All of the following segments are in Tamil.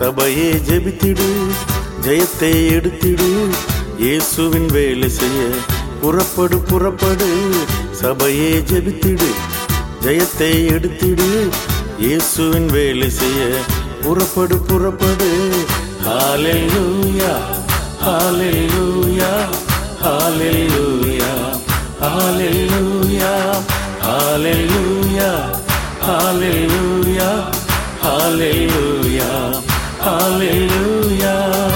சபையே ஜெபித்திடு ஜெயத்தை எடுத்திடு இயேசுவின் வேலை செய்ய புறப்படு புறப்படு சபையே ஜெபித்திடு ஜெயத்தை எடுத்திடு இயேசுவின் வேலை செய்ய புறப்படு புறப்படு ஹalleluya ஹalleluya ஹalleluya ஹalleluya ஹalleluya ஹalleluya ஹalleluya ஹalleluya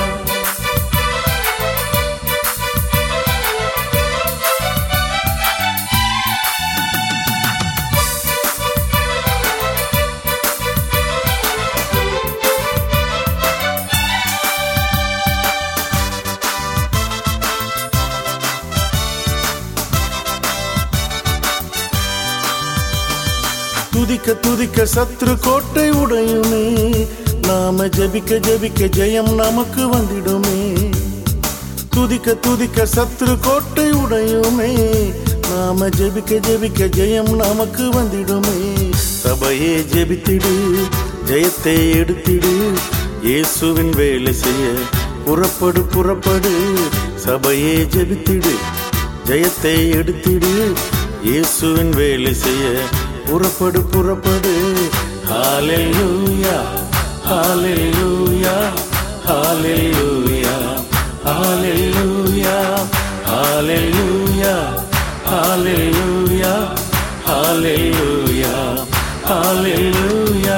துதிக்க துதிக்க சத்ரு கோட்டை உடையுமே நாம ஜெபிக்க ஜெபிக்க ஜெயம் நமக்கு வந்திடுமே துதிக்க துதிக்க சத்ரு கோட்டை உடையுமே நாம ஜெபிக்க ஜெபிக்க ஜெயம் நமக்கு வந்திடுமே சபையே ஜெபித்திடு ஜெயத்தை எடுத்திடு இயேசுவின் வேலை செய்ய புறப்படு புறப்படு சபையே ஜெபித்திடு ஜெயத்தை எடுத்திடு இயேசுவின் வேலை செய்ய புறப்படு புறப்படு ஹalleluya ஹalleluya ஹalleluya ஹalleluya ஹalleluya ஹalleluya ஹalleluya ஹalleluya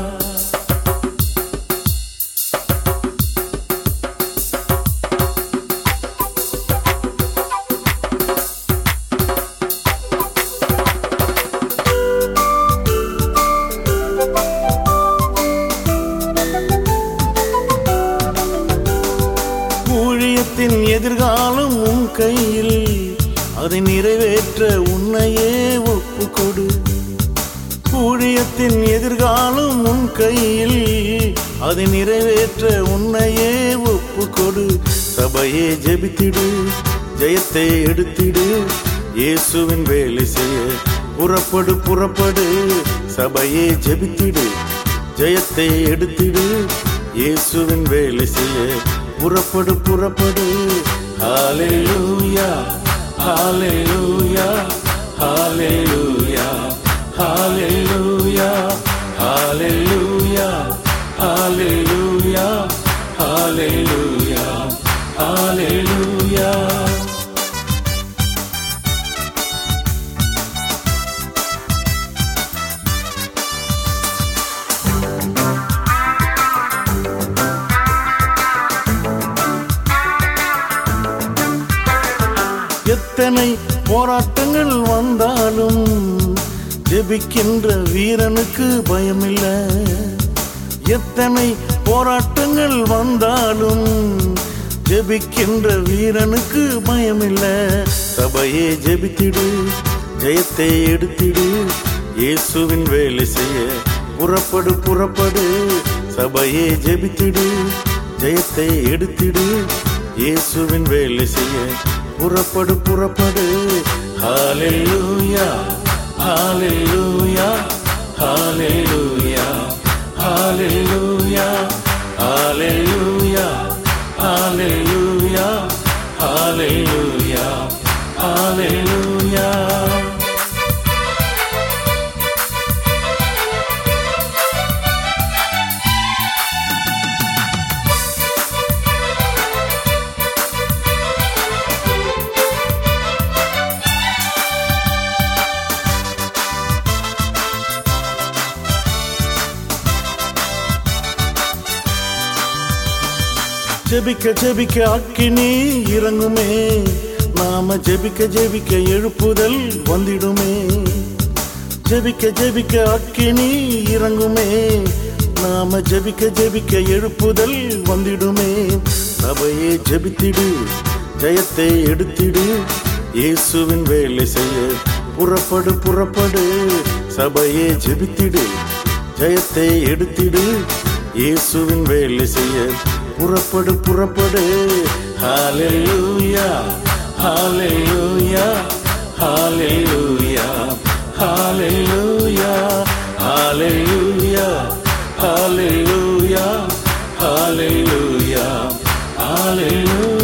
ஊழியத்தின் எதிர்காலம் உன் கையில் அதை நிறைவேற்ற உன்னையே ஒப்புக்கொடு ஊழியத்தின் எதிர்காலம் உன் கையில் அதை நிறைவேற்ற உன்னையே ஒப்புக்கொடு சபையே ஜெபித்திடு ஜெயத்தை எடுத்திடு இயேசுவின் வேலை செய்ய புறப்படு புறப்படு சபையே ஜெபித்திடு ஜெயத்தை எடுத்திடு இயேசுவின் வேலை செய்ய புறப்படு புறப்படு ஹalleluya ஹalleluya ஹalleluya ஹalleluya ஹalleluya ஹalleluya ஹalleluya ஹalleluya எத்தனை போராட்டங்கள் வந்தாலும் ஜெபிக்கின்ற வீரனுக்கு பயமில்லை எத்தனை போராட்டங்கள் வந்தாலும் ஜெபிக்கின்ற வீரனுக்கு பயமில்லை சபையே ஜெபித்திடு ஜெயத்தை எடுத்திடு இயேசுவின் வேலை செய்ய புறப்படு புறப்படு சபையே ஜெபித்திடு ஜெயத்தை எடுத்திடு இயேசுவின் வேலை செய்ய புறப்படு புறப்படு ஹalleluya ஹalleluya ஹalleluya ஹalleluya ஹalleluya ஹalleluya ஹalleluya ஹalleluya ஜெபிக்க ஜெபிக்க அக்கினி இறங்குமே நாம ஜெபிக்க ஜெபிக்க எழுப்புதல் வந்திடுமே ஜெபிக்க ஜெபிக்க அக்கினி இறங்குமே நாம ஜெபிக்க ஜெபிக்க எழுப்புதல் வந்திடுமே சபையே ஜெபித்திடு ஜெயத்தை எடுத்திடு இயேசுவின் வேலை செய்ய புறப்படு புறப்படு சபையே ஜெபித்திடு ஜெயத்தை எடுத்திடு இயேசுவின் வேலை செய்ய புறப்படு புறப்படு ஹalleluya ஹalleluya ஹalleluya ஹalleluya ஹalleluya ஹalleluya ஹalleluya